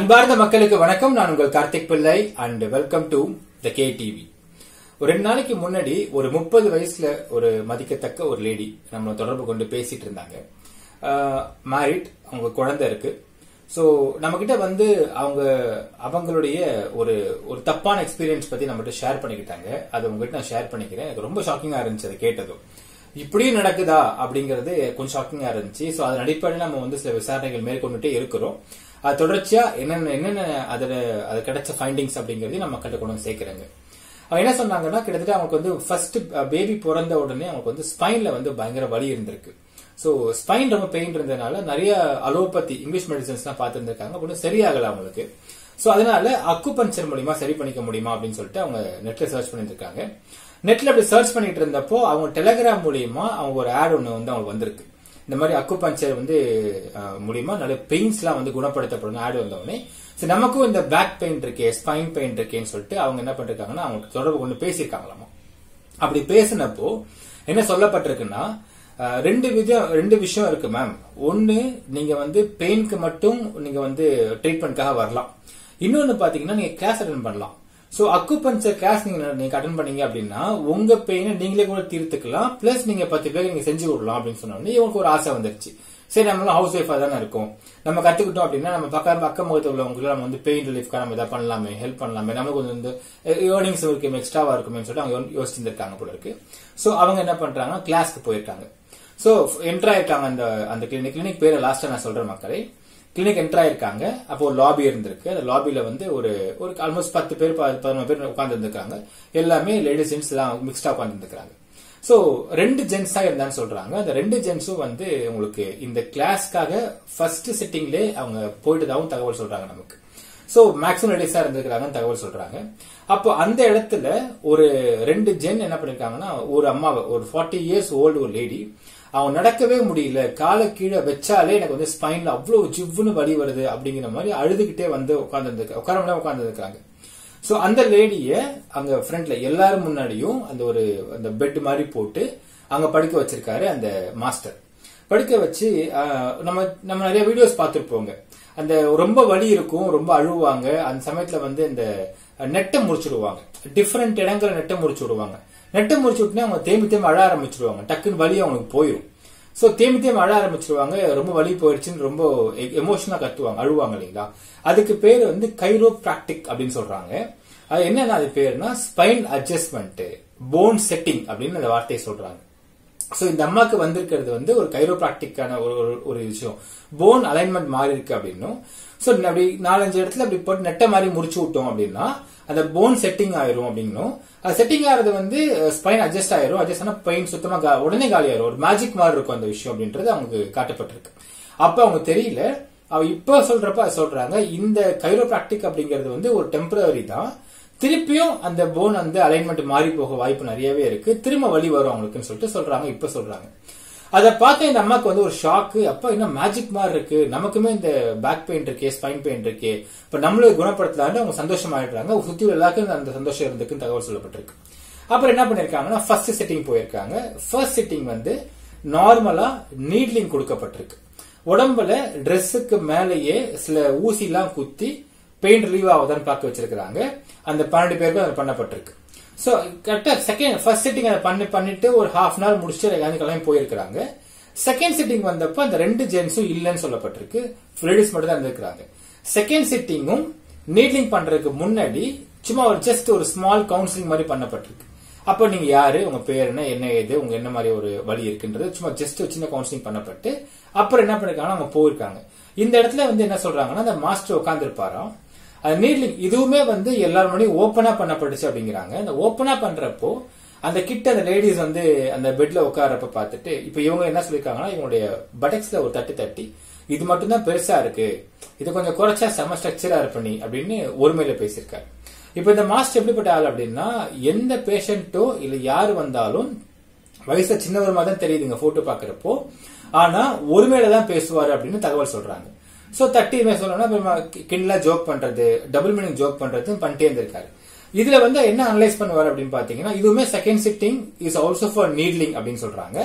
அன்பார்ந்த மக்களுக்கு வணக்கம் நான் உங்கள் Karthik Pillai and welcome to the K TV ஒரு ரெண்டு நாளைக்கு முன்னாடி ஒரு முப்பது வயசுல ஒரு மதிக்கத்தக்க ஒரு லேடி நம்மளை தொடர்பு கொண்டு பேசிட்டு இருந்தாங்க மேரிட் அவங்க குழந்தை இருக்கு ஸோ நம்ம கிட்ட வந்து அவங்க அவங்களுடைய ஒரு ஒரு தப்பான எக்ஸ்பீரியன்ஸ் பத்தி நம்மகிட்ட ஷேர் பண்ணிக்கிட்டாங்க அது உங்ககிட்ட நான் ஷேர் பண்ணிக்கிறேன் எனக்கு ரொம்ப ஷாக்கிங்கா இருந்துச்சு அதை கேட்டதும் இப்படியும் நடக்குதா அப்படிங்கிறது கொஞ்சம் ஷாக்கிங்கா இருந்துச்சு ஸோ அதன் அடிப்படையில் நம்ம வந்து சில விசாரணைகள் மேற்கொண்டுட்டே இருக்கிறோம் அது தொடர்ச்சியா என்னென்ன என்னென்ன அதுல அது கிடைச்ச ஃபைண்டிங்ஸ் அப்படிங்கறதையும் நம்ம கிட்ட கொண்டு வந்து சேர்க்கிறாங்க அவங்க என்ன சொன்னாங்கன்னா கிட்டத்தட்ட அவங்களுக்கு வந்து ஃபர்ஸ்ட் பேபி பிறந்த உடனே அவங்களுக்கு வந்து ஸ்பைன்ல வந்து பயங்கர வலி இருந்திருக்கு ஸோ ஸ்பைன் ரொம்ப பெயின் இருந்ததுனால நிறைய அலோபதி இங்கிலீஷ் மெடிசன்ஸ் எல்லாம் பார்த்துருந்துருக்காங்க ஒன்றும் சரியாகல அவங்களுக்கு ஸோ அதனால அக்குபஞ்சர் மூலியமா சரி பண்ணிக்க முடியுமா அப்படின்னு சொல்லிட்டு அவங்க நெட்ல சர்ச் பண்ணிருக்காங்க நெட்ல அப்படி சர்ச் பண்ணிட்டு இருந்தப்போ அவங்க டெலிகிராம் மூலியமா அவங்க ஒரு ஆட் ஒன்று வந்து அவங்களுக்கு வந்திருக்கு இந்த மாதிரி அக்குபஞ்சர் வந்து அஹ், மூலியமா நிறைய பெயின்ஸ் எல்லாம் வந்து குணப்படுத்தப்படும் ஆடு வந்தவொடனே சரி நமக்கும் இந்த பேக் பெயின் இருக்கே ஸ்பைன் பெயின் இருக்கேன்னு சொல்லிட்டு அவங்க என்ன பண்ணிருக்காங்கன்னா அவங்க தொடர்பு கொண்டு பேசியிருக்காங்களாமா அப்படி பேசினப்போ என்ன சொல்லப்பட்டிருக்குன்னா அஹ், ரெண்டு விதம் ரெண்டு விஷயம் இருக்கு மேம் ஒன்னு நீங்க வந்து பெயினுக்கு மட்டும் நீங்க வந்து ட்ரீட்மெண்ட்காக வரலாம் இன்னொன்னு பாத்தீங்கன்னா நீங்க கிளாஸ் அட்டன் பண்ணலாம் சோ அக்குபஞ்சர் கிளாஸ் நீங்க நீங்க அட்டன் பண்ணீங்க அப்படின்னா உங்க பெயினை நீங்களே கூட தீர்த்துக்கலாம் பிளஸ் நீங்க பத்து பேருக்கு நீங்க செஞ்சு விடலாம் அப்படின்னு சொன்ன உடனே இவங்களுக்கு ஒரு ஆசை வந்துருச்சு சரி நம்மளும் ஹவுஸ் ஒய்ஃபா தானே இருக்கும் நம்ம கத்துக்கிட்டோம் அப்படின்னா நம்ம பக்கம் அக்கம் முகத்தில் உள்ளவங்களுக்கு நம்ம வந்து பெயின் ரிலீஃப்காக நம்ம இதை பண்ணலாமே ஹெல்ப் பண்ணலாமே நமக்கு கொஞ்சம் வந்து ஏர்னிங்ஸ் இருக்கும் எக்ஸ்ட்ராவா இருக்குமே சொல்லிட்டு அவங்க யோசிச்சிருந்திருக்காங்க போல இருக்கு சோ அவங்க என்ன பண்றாங்க கிளாஸ்க்கு போயிருக்காங்க சோ என்டர் ஆயிருக்காங்க அந்த அந்த கிளினிக் கிளினிக் பேரை லாஸ்டா நான் சொல்றேன் மக்களே கிளினிக் என்டர் ஆயிருக்காங்க அப்போ ஒரு லாபி இருந்திருக்கு அந்த லாபியில வந்து ஒரு ஒரு ஆல்மோஸ்ட் பத்து பேர் ப- பதினொரு பேர் உட்கார்ந்து இருந்திருக்காங்க எல்லாமே லேடிஸ் ஜென்ஸ் எல்லாம் மிக்ஸ்டா உட்கார்ந்து இருந்திருக்காங்க சோ ரெண்டு ஜென்ஸா இருந்தான்னு சொல்றாங்க அந்த ரெண்டு ஜென்ஸும் வந்து உங்களுக்கு இந்த கிளாஸ்க்காக ஃபர்ஸ்ட் சிட்டிங்லே அவங்க போயிட்டதாகவும் தகவல் சொல்றாங்க நமக்கு சோ மேக்ஸிமம் லேடிஸா இருந்திருக்காங்கன்னு தகவல் சொல்றாங்க அப்போ அந்த இடத்துல ஒரு ரெண்டு ஜென் என்ன பண்ணிருக்காங்கன்னா ஒரு அம்மாவை ஒரு ஃபார்ட்டி இயர்ஸ் ஓல்டு ஒரு லேடி அவங்க நடக்கவே முடியல காலை கீழே வச்சாலே எனக்கு வந்து ஸ்பைன்ல அவ்வளவு ஜிவ்வுன்னு வலி வருது அப்படிங்கிற மாதிரி அழுதுகிட்டே வந்து உட்கார்ந்து உட்கார உட்கார்ந்து இருக்காங்க சோ அந்த லேடிய அங்க ஃப்ரண்ட்ல எல்லாரும் முன்னாடியும் அந்த ஒரு அந்த பெட் மாதிரி போட்டு அங்க படுக்க வச்சிருக்காரு அந்த மாஸ்டர் படுக்க வச்சு ஆஹ், நம்ம நம்ம நிறைய வீடியோஸ் பார்த்திருப்போங்க அந்த ரொம்ப வலி இருக்கும் ரொம்ப அழுவாங்க அந்த சமயத்துல வந்து இந்த நெட்டை முறிச்சிடுவாங்க டிஃப்ரெண்ட் இடங்களை நெட்டை முறிச்சு விடுவாங்க நெட்டை முறிச்சு விட்டுனே அவங்க தேம்பி தேம்பி அழ ஆரம்பிச்சிடுவாங்க டக்குன்னு வலி அவங்களுக்கு போயிடும் சோ தேம்பி தேம்பி அழ ஆரம்பிச்சிருவாங்க ரொம்ப வலி போயிடுச்சுன்னு ரொம்ப எமோஷனலா கத்துவாங்க அழுவாங்க இல்லைங்களா அதுக்கு பேர் வந்து கைரோ பிராக்டிக் அப்படின்னு சொல்றாங்க அது என்னன்னா அது பேருனா ஸ்பைன் அட்ஜஸ்ட்மெண்ட் போன் செட்டிங் அப்படின்னு அந்த வார்த்தையை சொல்றாங்க சோ இந்த அம்மாக்கு வந்திருக்கிறது வந்து ஒரு கைரோபிராக்டிக்கான ஒரு ஒரு- ஒரு விஷயம் போன் அலைன்மெண்ட் மாறி இருக்கு அப்படின்னும் சோ அப்படி நாலஞ்சு இடத்துல அப்படி போட்டு நெட்டை மாதிரி முறிச்சு விட்டோம் அப்படின்னா அந்த போன் செட்டிங் ஆயிரும் அப்படின்னும் அது செட்டிங் ஆகிறது வந்து ஸ்பைன் அட்ஜஸ்ட் ஆயிரும் அட்ஜஸ்ட் ஆனா பெயின் சுத்தமா கா- உடனே காலி ஆயிரும் ஒரு மேஜிக் மாதிரி இருக்கும் அந்த விஷயம் அப்படின்றது அவங்களுக்கு காட்டப்பட்டிருக்கு அப்ப அவங்க தெரியல அவ இப்ப சொல்றப்ப அது சொல்றாங்க இந்த கைரோபிராக்டிக் அப்படிங்கிறது வந்து ஒரு டெம்பரரி தான் திருப்பியும் அந்த போன் வந்து அலைன்மெண்ட் மாறி போக வாய்ப்பு நிறையவே இருக்கு திரும்ப வலி வரும் அவங்களுக்குன்னு சொல்லிட்டு சொல்றாங்க இப்ப சொல்றாங்க அதை பார்த்த இந்த அம்மாக்கு வந்து ஒரு ஷாக்கு அப்ப இன்னும் மேஜிக் மாதிரி இருக்கு நமக்குமே இந்த பேக் பெயின் இருக்கே ஸ்பைன் பெயின் இருக்கே இப்ப நம்மளும் குணப்படுத்தலான்னு அவங்க சந்தோஷமாயிடுறாங்க சுத்தி உள்ள எல்லாருக்கும் அந்த சந்தோஷம் இருந்துக்குன்னு தகவல் சொல்லப்பட்டிருக்கு அப்புறம் என்ன பண்ணிருக்காங்கன்னா ஃபர்ஸ்ட் சிட்டிங் போயிருக்காங்க ஃபர்ஸ்ட் சிட்டிங் வந்து நார்மலா நீட்லிங் கொடுக்கப்பட்டிருக்கு உடம்புல Dressக்கு மேலேயே சில ஊசி எல்லாம் குத்தி பெயின் ரிலீவ் ஆகுதான்னு பார்க்க வச்சிருக்காங்க அந்த பன்னெண்டு பேருக்கும் அது பண்ணப்பட்டிருக்கு சோ கரெக்டா செகண்ட் ஃபர்ஸ்ட் சிட்டிங் அதை பண்ணி பண்ணிட்டு ஒரு ஹாஃப் அன் ஹவர் முடிச்சுட்டு எல்லாரும் கிளம்பி போயிருக்காங்க செகண்ட் சிட்டிங் வந்தப்ப அந்த ரெண்டு ஜென்ஸும் இல்லைன்னு சொல்லப்பட்டிருக்கு லேடிஸ் மட்டும் தான் இருந்திருக்காங்க செகண்ட் சிட்டிங்கும் நீட்லிங் பண்றதுக்கு முன்னாடி சும்மா ஒரு ஜஸ்ட் ஒரு ஸ்மால் கவுன்சிலிங் மாதிரி பண்ணப்பட்டிருக்கு அப்போ நீங்க யாரு உங்க பேர் என்ன என்ன ஏது உங்க என்ன மாதிரி ஒரு வழி இருக்குன்றது சும்மா ஜஸ்ட் ஒரு சின்ன கவுன்சிலிங் பண்ணப்பட்டு அப்புறம் என்ன பண்ணிருக்காங்கன்னா அவங்க போயிருக்காங்க இந்த இடத்துல வந்து என்ன சொல்றாங்கன்னா அந்த மாஸ்டர் உட்காந்துருப்பாராம் அது நீட்லிங் இதுவுமே வந்து எல்லாரும் முன்னாடியும் ஓப்பனா பண்ணப்பட்டுச்சு அப்படிங்கிறாங்க அந்த ஓப்பனா பண்றப்போ அந்த கிட்ட அந்த லேடிஸ் வந்து அந்த பெட்ல உட்கார்றப்ப பார்த்துட்டு இப்ப இவங்க என்ன சொல்லிருக்காங்கன்னா இவங்களுடைய பட்டக்ஸ்ல ஒரு தட்டு தட்டி இது மட்டும்தான் பெருசா இருக்கு இது கொஞ்சம் குறைச்சா செம ஸ்ட்ரக்சரா இருப்பணி அப்படின்னு ஒருமையில பேசியிருக்காரு இப்ப இந்த மாஸ்டர் எப்படிப்பட்ட ஆள் அப்படின்னா எந்த பேஷண்டோ இல்ல யாரு வந்தாலும் வயசுல சின்னவருமா தான் தெரியுதுங்க போட்டோ பாக்குறப்போ ஆனா ஒருமையில தான் பேசுவாரு அப்படின்னு தகவல் சொல்றாங்க சோ தட்டி இவன் சொல்லணும்னா கிண்டலா ஜோக் பண்றது டபுள் மீனிங் ஜோக் பண்றது பண்ணிட்டே இருந்திருக்காரு இதுல வந்து என்ன அனலைஸ் பண்ணுவார் அப்படின்னு பாத்தீங்கன்னா இதுவுமே second sitting is also for needling அப்படின்னு சொல்றாங்க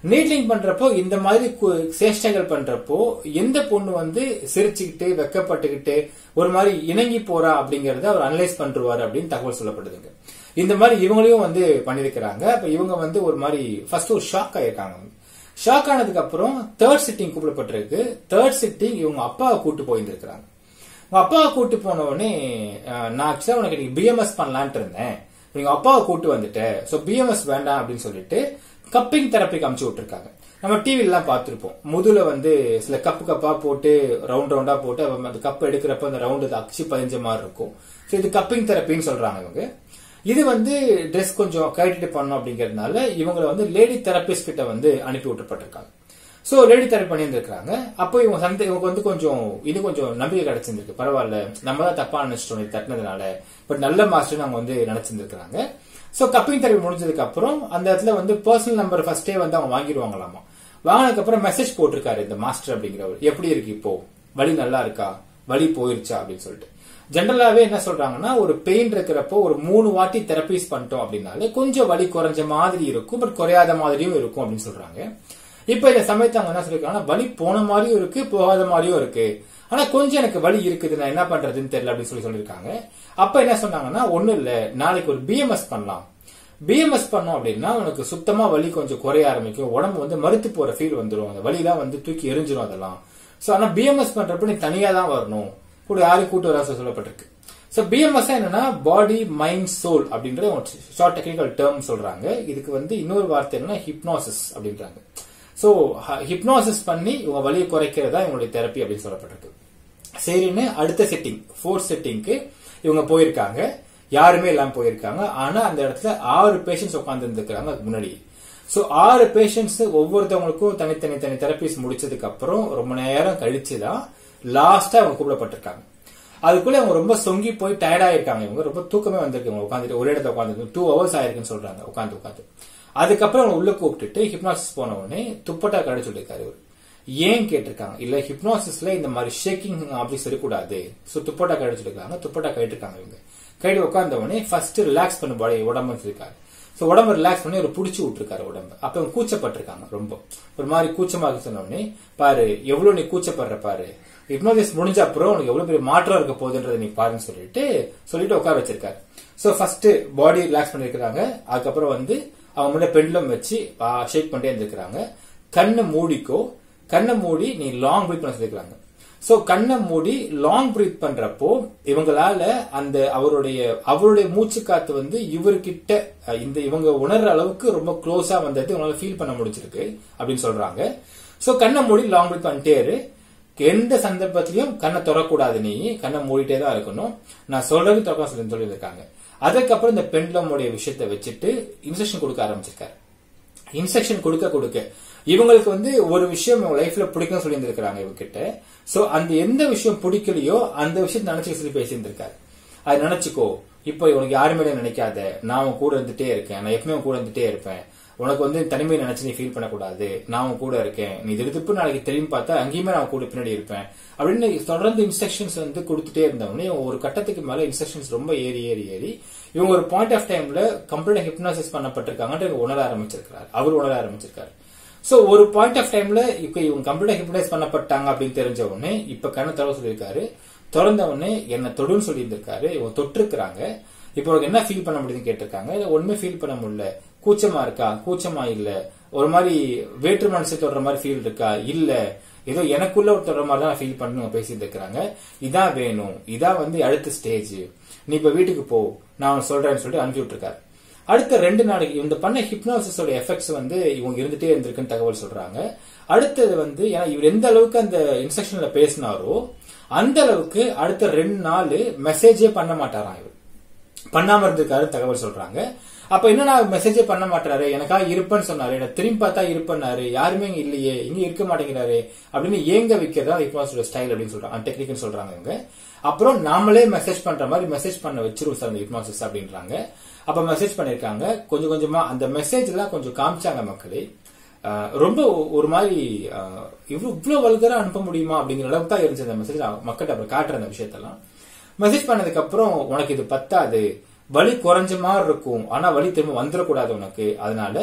நீட்லிங் பண்றப்போ இந்த மாதிரி கு- சேஷ்டைகள் பண்றப்போ எந்த பொண்ணு வந்து சிரிச்சுக்கிட்டு வெக்கப்பட்டுக்கிட்டு ஒரு மாதிரி இணங்கி போறா அப்படிங்கறத அவர் அனலைஸ் பண்றாரு அப்படின்னு தகவல் சொல்லப்படுதுங்க இந்த மாதிரி இவங்களையும் வந்து பண்ணிருக்கிறாங்க அப்ப இவங்க வந்து ஒரு மாதிரி ஃபர்ஸ்ட் ஒரு ஷாக் ஆயிருக்காங்க ஷாக் ஆனதுக்கு அப்புறம் தேர்ட் சிட்டிங் கூப்பிடப்பட்டிருக்கு தேர்ட் சிட்டிங் இவங்க அப்பாவை கூட்டு போயிருந்திருக்கிறாங்க உங்க அப்பாவை கூட்டு போன உடனே அஹ், நான் ஆக்சுவலா உனக்கு நீ பிஎம்எஸ் பண்ணலான்ட்டு இருந்தேன் நீங்க அப்பாவை கூட்டு வந்துட்ட சோ பிஎம்எஸ் வேண்டாம் அப்படின்னு சொல்லிட்டு கப்பிங் தெரப்பிக்கு அமுச்சு விட்டுருக்காங்க நம்ம டிவி எல்லாம் பார்த்திருப்போம் முதுல வந்து சில கப்பு கப்பா போட்டு ரவுண்ட் ரவுண்டா போட்டு அவ அந்த கப் எடுக்கிறப்ப அந்த ரவுண்டு அச்சு பதிஞ்ச மாதிரி இருக்கும் சோ இது கப்பிங் தெரப்பின்னு சொல்றாங்க இவங்க இது வந்து ட்ரெஸ் கொஞ்சம் கழட்டிட்டு பண்ணணும் அப்படிங்கறதுனால இவங்களை வந்து லேடி தெரபிஸ்ட் கிட்ட வந்து அனுப்பி விட்டுப்பட்டிருக்காங்க சோ லேடி தெரப்பி பண்ணியிருந்திருக்காங்க அப்போ இவங்க சந்தை இவங்க வந்து கொஞ்சம் இது கொஞ்சம் நம்பிக்கை கிடைச்சிருந்திருக்கு பரவாயில்ல நம்ம தான் தப்பா நினைச்சிட்டோம் இது தட்டினதுனால பட் நல்ல மாஸ்டர் அவங்க வந்து நினைச்சிருந்திருக்காங்க சோ கப்பிங் தெரப்பி முடிஞ்சதுக்கு அப்புறம் அந்த இடத்துல வந்து பர்சனல் நம்பர் ஃபர்ஸ்டே வந்து அவங்க வாங்கிடுவாங்களாமா வாங்கினதுக்கு அப்புறம் மெசேஜ் போட்டிருக்காரு இந்த மாஸ்டர் அப்படிங்கிறவர் எப்படி இருக்கு இப்போ வலி நல்லா இருக்கா வலி போயிருச்சா அப்படின்னு சொல்லிட்டு ஜென்ரலாவே என்ன சொல்றாங்கன்னா ஒரு பெயின் இருக்கிறப்போ ஒரு மூணு வாட்டி தெரபிஸ் பண்ணிட்டோம் அப்படின்னாலே கொஞ்சம் வலி குறைஞ்ச மாதிரி இருக்கும் பட் குறையாத மாதிரியும் இருக்கும் அப்படின்னு சொல்றாங்க இப்ப இந்த சமயத்தை அவங்க என்ன சொல்லிருக்காங்கன்னா வலி போன மாதிரியும் இருக்கு போகாத மாதிரியும் இருக்கு ஆனா கொஞ்சம் எனக்கு வலி இருக்குது நான் என்ன பண்றதுன்னு தெரியல அப்படின்னு சொல்லி சொல்லியிருக்காங்க அப்ப என்ன சொன்னாங்கன்னா ஒண்ணும் இல்ல நாளைக்கு ஒரு பிஎம்எஸ் பண்ணலாம் பிஎம்எஸ் பண்ணோம் அப்படின்னா உனக்கு சுத்தமா வலி கொஞ்சம் குறைய ஆரம்பிக்கும் உடம்பு வந்து மறுத்து போற ஃபீல் வந்துடும் அந்த வலிலாம் வந்து தூக்கி எரிஞ்சிடும் அதெல்லாம் சோ ஆனா பிஎம்எஸ் பண்றப்ப நீ தனியா தான் வரணும் கூட யாரும் கூட்டு வரா சொல்லப்பட்டிருக்கு சோ பிஎம்எஸ் என்னன்னா பாடி மைண்ட் சோல் அப்படின்ற ஷார்ட் டெக்னிக்கல் டேர்ம் சொல்றாங்க இதுக்கு வந்து இன்னொரு வார்த்தை என்னன்னா ஹிப்னாசிஸ் அப்படின்றாங்க சோ ஹிப்னாசிஸ் பண்ணி இவங்க வலியை குறைக்கிறதா இவங்களுடைய தெரப்பி அப்படின்னு சொல்லப்பட்டிருக்கு சரின்னு அடுத்த செட்டிங் ஃபோர்த் செட்டிங்க்கு இவங்க போயிருக்காங்க யாருமே இல்லாம போயிருக்காங்க ஆனா அந்த இடத்துல ஆறு பேஷண்ட்ஸ் உட்கார்ந்து இருந்திருக்காங்க அதுக்கு முன்னாடி சோ ஆறு பேஷண்ட்ஸ் ஒவ்வொருத்தவங்களுக்கும் தனித்தனி தனி தெரபிஸ் முடிச்சதுக்கு அப்புறம் ரொம்ப நேரம் கழிச்சு தான் லாஸ்டா அவங்க கூப்பிடப்பட்டிருக்காங்க அதுக்குள்ள அவங்க ரொம்ப சொங்கி போய் டயர்ட் ஆயிருக்காங்க இவங்க ரொம்ப தூக்கமே வந்திருக்கு இவங்க உட்காந்துட்டு ஒரே இடத்துல உட்காந்து டூ ஹவர்ஸ் ஆயிருக்குன்னு சொல்றாங்க உட்காந்து உட்காந்து அதுக்கப்புறம் அவங்க உள்ள கூப்பிட்டுட்டு ஹிப்னாசிஸ் போன உடனே துப்பட்டா கடை சொல்லியிருக்காரு இவர் ஏன் கேட்டிருக்காங்க இல்ல ஹிப்னாசிஸ்ல இந்த மாதிரி ஷேக்கிங் அப்படி சொல்லக்கூடாது சோ துப்பட்டா கழட்டி சொல்லிருக்காங்க துப்பட்டா கழிட்டிருக்காங்க இவங்க கழட்டி உட்கார்ந்த உடனே ஃபர்ஸ்ட் ரிலாக்ஸ் பண்ண பாடி உடம்பு சொல்லிருக்காரு சோ உடம்பு ரிலாக்ஸ் பண்ணி ஒரு புடிச்சு விட்டுருக்காரு உடம்பு அப்ப இவங்க கூச்சப்பட்டிருக்காங்க ரொம்ப ஒரு மாதிரி கூச்சமாக சொன்ன உடனே பாரு எவ்வளவு நீ கூச்சப்படுற பாரு ஹிப்னோசிஸ் முடிஞ்ச அப்புறம் உனக்கு எவ்வளவு பெரிய மாற்றம் இருக்க போகுதுன்றதை நீ பாருன்னு சொல்லிட்டு சொல்லிட்டு உட்கார வச்சிருக்காரு சோ ஃபர்ஸ்ட் பாடி ரிலாக்ஸ் பண்ணிருக்காங்க அதுக்கப்புறம் வந்து அவங்க முன்னாடி பெண்டம் வச்சு ஷேக் பண்ணிட்டே இருந்திருக்காங்க கண்ணை மூடிக்கோ கண்ணை மூடி நீ லாங் பிரீத் பண்ண சொல்லிருக்காங்க சோ கண்ணை மூடி லாங் பிரீத் பண்றப்போ இவங்களால அந்த அவருடைய அவருடைய மூச்சு காத்து வந்து இவர்கிட்ட அஹ், இந்த இவங்க உணர்ற அளவுக்கு ரொம்ப க்ளோஸா வந்தது இவங்களால ஃபீல் பண்ண முடிஞ்சிருக்கு அப்படின்னு சொல்றாங்க சோ கண்ணை மூடி லாங் பிரீத் பண்ணிட்டே இரு எந்த சந்தர்ப்பத்திலையும் கண்ணை திறக்கூடாது நீ கண்ணை மூடிட்டே தான் இருக்கணும் நான் சொல்றது திறக்க சொல்லி சொல்லியிருக்காங்க அதுக்கப்புறம் இந்த பெண்லமுடைய விஷயத்தை வச்சுட்டு இன்ஸ்ட்ரக்ஷன் கொடுக்க ஆரம்பிச்சிருக்காரு இன்ஸ்ட்ரக்ஷன் கொடுக்க கொடுக்க இவங்களுக்கு வந்து ஒரு விஷயம் இவங்க லைஃப்ல பிடிக்கும் சொல்லி இருந்திருக்காங்க இவங்கிட்ட சோ அந்த எந்த விஷயம் பிடிக்கலையோ அந்த விஷயத்தை நினைச்சு சொல்லி பேசியிருந்திருக்காரு அது நினைச்சுக்கோ இப்போ இவனுக்கு யாருமே நினைக்காத நான் உன் கூட இருந்துட்டே இருக்கேன் நான் எப்பவுமே உன் கூட இருந்துட்டே இருப்பேன் உனக்கு வந்து தனிமை நினைச்சு நீ ஃபீல் பண்ணக்கூடாது நான் உன் கூட இருக்கேன் நீ திருப்பு நாளைக்கு திரும்பி பார்த்தா அங்கேயுமே நான் உன் கூட பின்னாடி இருப்பேன் அப்படின்னு தொடர்ந்து இன்ஸ்ட்ரக்ஷன்ஸ் வந்து கொடுத்துட்டே இருந்தவொடனே இவங்க ஒரு கட்டத்துக்கு மேல இன்ஸ்ட்ரக்ஷன்ஸ் ரொம்ப ஏறி ஏறி ஏறி இவங்க ஒரு பாயிண்ட் ஆஃப் டைம்ல கம்ப்ளீட்டா ஹிப்னாசிஸ் பண்ணப்பட்டிருக்காங்கன்ற இவங்க உணர ஆரம்பிச்சிருக்காரு அவர் உணர ஆரம்பிச்சிருக்காரு சோ ஒரு பாயிண்ட் ஆஃப் டைம்ல இப்ப இவங்க கம்ப்ளீட்டா ஹிப்னைஸ் பண்ணப்பட்டாங்க அப்படின்னு தெரிஞ்ச உடனே இப்ப கண்ணை தர சொல்லியிருக்காரு திறந்த உடனே என்ன தொடுன்னு சொல்லியிருந்திருக்காரு இவங்க தொட்டிருக்கிறாங்க இப்போ உனக்கு என்ன ஃபீல் பண்ண முடியுதுன்னு கேட்டிருக்காங்க இல்ல ஒண்ணுமே ஃபீல் பண்ண முடியல கூச்சமா இருக்கா கூச்சமா இல்ல ஒரு மாதிரி வேற்று மனசை தொடர மாதிரி ஃபீல் இருக்கா இல்ல ஏதோ எனக்குள்ள ஒரு தொடர மாதிரி தான் ஃபீல் பண்ணி பேசிட்டு இருக்கிறாங்க இதான் வேணும் இதான் வந்து அடுத்த ஸ்டேஜ் நீ இப்ப வீட்டுக்கு போ நான் உனக்கு சொல்றேன்னு சொல்லிட்டு அனுப்பி விட்டுருக்காரு அடுத்த ரெண்டு நாளைக்கு இந்த பண்ண ஹிப்னாசிஸோட எஃபெக்ட்ஸ் வந்து இவங்க இருந்துட்டே இருந்திருக்குன்னு தகவல் சொல்றாங்க அடுத்தது வந்து ஏன்னா இவர் எந்த அளவுக்கு அந்த இன்ஸ்ட்ரக்ஷன்ல பேசினாரோ அந்த அளவுக்கு அடுத்த ரெண்டு நாள் மெசேஜே பண்ண மாட்டாராம் இவர் பண்ணாம இருந்திருக்காரு தகவல் சொல்றாங்க அப்ப என்னன்னா மெசேஜே பண்ண மாட்டாரு எனக்காக இருப்பேன்னு சொன்னாரு எனக்கு திரும்பி பார்த்தா இருப்பேன்னாரு யாருமே இங்க இல்லையே இங்க இருக்க மாட்டேங்கிறாரு அப்படின்னு ஏங்க வைக்கிறதா ஹிப்னாஸோட ஸ்டைல் அப்படின்னு சொல்றாங்க டெக்னிக்னு சொல்றாங்க இவங்க அப்புறம் நாமளே மெசேஜ் பண்ற மாதிரி மெசேஜ் பண்ண வச்சிருவோம் சார் அந்த ஹிப்னாசிஸ் அப்படின்றாங்க அப்ப மெசேஜ் பண்ணிருக்காங்க கொஞ்சம் கொஞ்சமா அந்த மெசேஜ் எல்லாம் கொஞ்சம் காமிச்சாங்க மக்களே ஆஹ் ரொம்ப ஒரு மாதிரி ஆஹ் இவ்வளவு இவ்வளவு வல்கரா அனுப்ப முடியுமா அப்படிங்கிற அளவுக்கு தான் இருந்துச்சு அந்த மெசேஜ் மக்கள்கிட்ட அப்புறம் காட்டுற அந்த விஷயத்தெல்லாம் மெசேஜ் பண்ணதுக்கு அப்புறம் உனக்கு இது பத்தாது வலி குறைஞ்ச மாதிரி இருக்கும் ஆனா வலி திரும்ப வந்துடக்கூடாது உனக்கு அதனால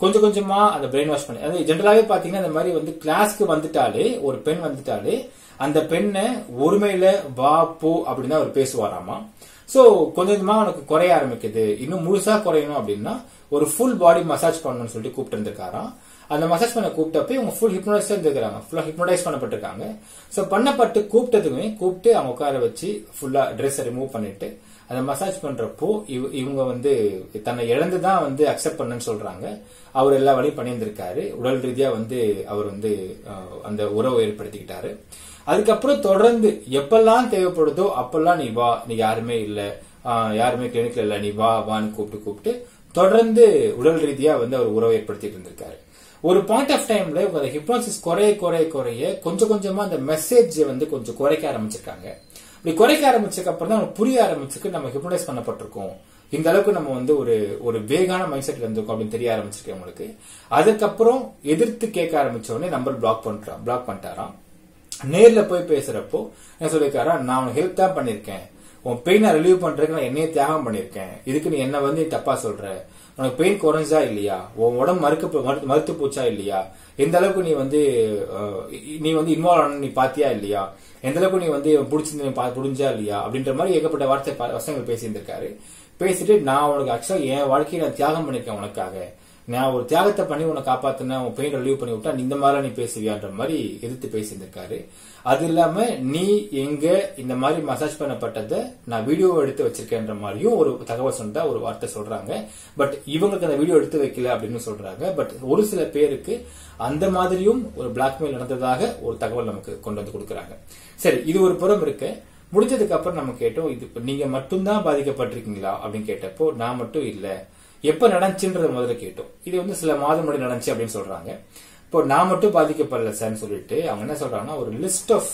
கொஞ்சம் கொஞ்சமா அந்த பிரெயின் வாஷ் பண்ணி அது ஜென்ரலாவே பாத்தீங்கன்னா இந்த மாதிரி வந்து கிளாஸ்க்கு வந்துட்டாலே ஒரு பெண் வந்துட்டாலே அந்த பெண்ணை ஒருமையில வா போ அப்படின்னு தான் அவர் பேசுவாராமா சோ கொஞ்சம் கொஞ்சமா அவனுக்கு குறைய ஆரம்பிக்குது இன்னும் முழுசா குறையணும் அப்படின்னா ஒரு ஃபுல் பாடி மசாஜ் பண்ணணும்னு சொல்லிட்டு கூப்பிட்டு இருந்திருக்காராம் அந்த மசாஜ் பண்ண கூப்பிட்டப்ப இவங்க ஃபுல் ஹிப்னோடைஸ் இருந்திருக்காங்க ஃபுல்லா ஹிப்னோடைஸ் பண்ணப்பட்டிருக்காங்க சோ பண்ணப்பட்டு கூப்பிட்டதுமே கூப்பிட்டு அவங்க உட்கார வச்சு ஃபுல்லா ட்ரெஸ் ரிமூவ் பண்ணிட்டு அந்த மசாஜ் பண்றப்போ இவ- இவங்க வந்து தன்னை இழந்துதான் வந்து அக்செப்ட் பண்ணன்னு சொல்றாங்க அவர் எல்லா வழியும் பண்ணியிருந்திருக்காரு உடல் ரீதியா வந்து அவர் வந்து அஹ், அந்த உறவை ஏற்படுத்திக்கிட்டாரு அதுக்கப்புறம் தொடர்ந்து எப்பெல்லாம் தேவைப்படுதோ அப்பெல்லாம் நீ வா நீ யாருமே இல்ல ஆஹ், யாருமே கிளினிக்ல இல்ல நீ வா வான்னு கூப்பிட்டு கூப்பிட்டு தொடர்ந்து உடல் ரீதியா வந்து அவர் உறவை ஏற்படுத்திட்டு இருந்திருக்காரு ஒரு பாயிண்ட் ஆஃப் டைம்ல அந்த ஹிப்னாசிஸ் குறைய குறைய குறைய கொஞ்சம் கொஞ்சமா அந்த மெசேஜ் வந்து கொஞ்சம் குறைக்க ஆரம்பிச்சிருக்காங்க இப்படி குறைக்க ஆரம்பிச்சதுக்கு அப்புறம் தான் அவனுக்கு புரிய ஆரம்பிச்சுக்கு நம்ம ஹிப்னடைஸ் பண்ணப்பட்டிருக்கோம் இந்த அளவுக்கு நம்ம வந்து ஒரு ஒரு வேகான மைண்ட் செட்ல இருந்திருக்கோம் அப்படின்னு தெரிய ஆரம்பிச்சிருக்கு அவங்களுக்கு அதுக்கப்புறம் எதிர்த்து கேட்க ஆரம்பிச்ச உடனே நம்பர் பிளாக் பண்றான் பிளாக் பண்ணிட்டாராம் நேர்ல போய் பேசுறப்போ என்ன சொல்லிருக்காரா நான் உனக்கு ஹெல்ப் தான் பண்ணிருக்கேன் உன் பெயினை ரிலீவ் பண்றதுக்கு நான் என்னையே தியாகம் பண்ணிருக்கேன் இதுக்கு நீ என்ன வந்து நீ தப்பா சொல்ற உனக்கு பெயின் குறைஞ்சா இல்லையா உன் உடம்பு மறுக்க மறு- மறுத்து போச்சா இல்லையா எந்த அளவுக்கு நீ வந்து அஹ், நீ வந்து இன்வால்வ் ஆன நீ பாத்தியா இல்லையா எந்த அளவுக்கு நீ வந்து புடிச்சிருந்து நீ பா- புரிஞ்சா இல்லையா அப்படின்ற மாதிரி ஏகப்பட்ட வார்த்தை ப- வசனங்கள் பேசியிருந்திருக்காரு பேசிட்டு நான் உனக்கு ஆக்சுவலா என் வாழ்க்கையை நான் தியாகம் பண்ணிருக்கேன் உனக்காக நான் ஒரு தியாகத்தை பண்ணி உன்னை காப்பாத்தின உன் பெயின் ரிலீவ் பண்ணி விட்டா நீ இந்த மாதிரி நீ பேசுவியான்ற மாதிரி எதிர்த்து பேசியிருந்திருக்காரு அது இல்லாம நீ எங்க இந்த மாதிரி மசாஜ் பண்ணப்பட்டதை நான் வீடியோ எடுத்து வச்சிருக்கேன்ற மாதிரியும் ஒரு தகவல் சொன்னதா ஒரு வார்த்தை சொல்றாங்க பட் இவங்களுக்கு அந்த வீடியோ எடுத்து வைக்கல அப்படின்னு சொல்றாங்க பட் ஒரு சில பேருக்கு அந்த மாதிரியும் ஒரு பிளாக்மெயில் நடந்ததாக ஒரு தகவல் நமக்கு கொண்டு வந்து கொடுக்கறாங்க சரி இது ஒரு புறம் இருக்கு முடிஞ்சதுக்கு அப்புறம் நம்ம கேட்டோம் இது இப்ப நீங்க மட்டும்தான் பாதிக்கப்பட்டிருக்கீங்களா அப்படின்னு கேட்டப்போ நான் மட்டும் இல்ல எப்ப நடந்துச்சுன்றத முதல்ல கேட்டோம் இது வந்து சில மாதம் முன்னாடி நடந்துச்சு அப்படின்னு சொல்றாங்க இப்போ நான் மட்டும் பாதிக்கப்படல சார்னு சொல்லிட்டு அவங்க என்ன சொல்றாங்கன்னா ஒரு லிஸ்ட் ஆஃப்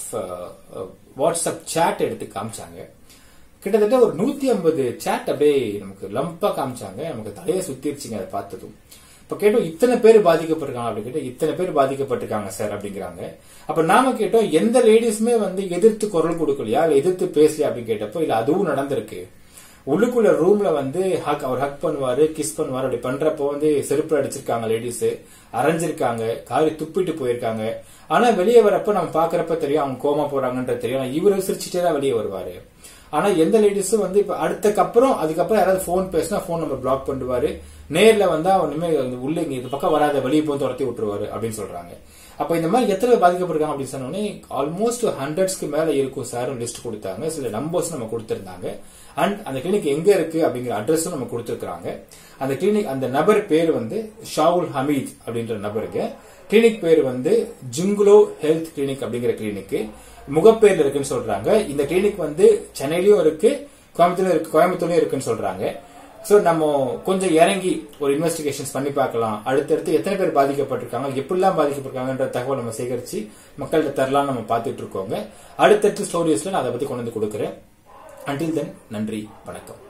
வாட்ஸ்அப் chat எடுத்து காமிச்சாங்க கிட்டத்தட்ட ஒரு நூத்தி ஐம்பது சேட் அப்படியே நமக்கு லம்பா காமிச்சாங்க நமக்கு தலையை சுத்திருச்சுங்க அதை பார்த்ததும் இப்ப கேட்டோம் இத்தனை பேர் பாதிக்கப்பட்டிருக்காங்க அப்படின்னு கேட்டா இத்தனை பேர் பாதிக்கப்பட்டிருக்காங்க சார் அப்படிங்கிறாங்க அப்ப நாம கேட்டோம் எந்த லேடிஸுமே வந்து எதிர்த்து குரல் கொடுக்கலையா இல்ல எதிர்த்து பேசலையா அப்படின்னு கேட்டப்போ இல்ல அதுவும் நடந்திருக்கு உள்ளுக்குள்ள ரூம்ல வந்து ஹக் அவர் ஹக் பண்ணுவாரு கிஸ் பண்ணுவாரு அப்படி பண்றப்போ வந்து செருப்பு அடிச்சிருக்காங்க லேடிஸ் அரைஞ்சிருக்காங்க காரி துப்பிட்டு போயிருக்காங்க ஆனா வெளியே வரப்ப நம்ம பாக்குறப்ப தெரியும் அவங்க கோமா போறாங்கன்றது தெரியும் ஆனா இவரு சிரிச்சுட்டே தான் வெளியே வருவாரு ஆனா எந்த லேடிஸும் வந்து இப்ப அடுத்தக்கு அப்புறம் அதுக்கப்புறம் யாராவது போன் பேசினா போன் நம்பர் பிளாக் பண்ணுவாரு நேர்ல வந்தா ஒண்ணுமே வந்து உள்ள இங்க இந்த பக்கம் வராத வெளியே போய் துரத்தி விட்டுருவாரு அப்படின்னு சொல்றாங்க அப்ப இந்த மாதிரி எத்தனை பேர் பாதிக்கப்பட்டிருக்காங்க அப்படின்னு சொன்னோடனே ஆல்மோஸ்ட் ஹண்ட்ரட்ஸ்க்கு மேல இருக்கும் சார் லிஸ்ட் கொடுத்தாங்க சில நம்பர்ஸ் நம்ம கொடுத்திருந்தாங்க அண்ட் அந்த கிளினிக் எங்க இருக்கு அப்படிங்கிற அட்ரஸும் நம்ம கொடுத்திருக்காங்க அந்த கிளினிக் அந்த நபர் பேர் வந்து ஷாவுல் ஹமீத் அப்படின்ற நபருக்கு கிளினிக் பேர் வந்து ஜுங்குலோ ஹெல்த் கிளினிக் அப்படிங்கிற கிளினிக் முகப்பேர்ல இருக்குன்னு சொல்றாங்க இந்த கிளினிக் வந்து சென்னையிலயும் இருக்கு கோயம்புத்தூர்லயும் இருக்கு கோயம்புத்தூர்லயும் இருக்குன்னு சொல்றாங்க சோ நம்ம கொஞ்சம் இறங்கி ஒரு இன்வெஸ்டிகேஷன்ஸ் பண்ணி பார்க்கலாம் அடுத்தடுத்து எத்தனை பேர் பாதிக்கப்பட்டிருக்காங்க எப்படிலாம் பாதிக்கப்பட்டிருக்காங்கன்ற தகவல் நம்ம சேகரிச்சு மக்கள்கிட்ட தரலாம் நம்ம பார்த்துட்டு இருக்கோங்க அடுத்தடுத்து ஸ்டோரிஸ்ல நான் அதை பத்தி கொண்டு வந்து கொடுக்குறேன் அன்டில் தென் நன்றி வணக்கம்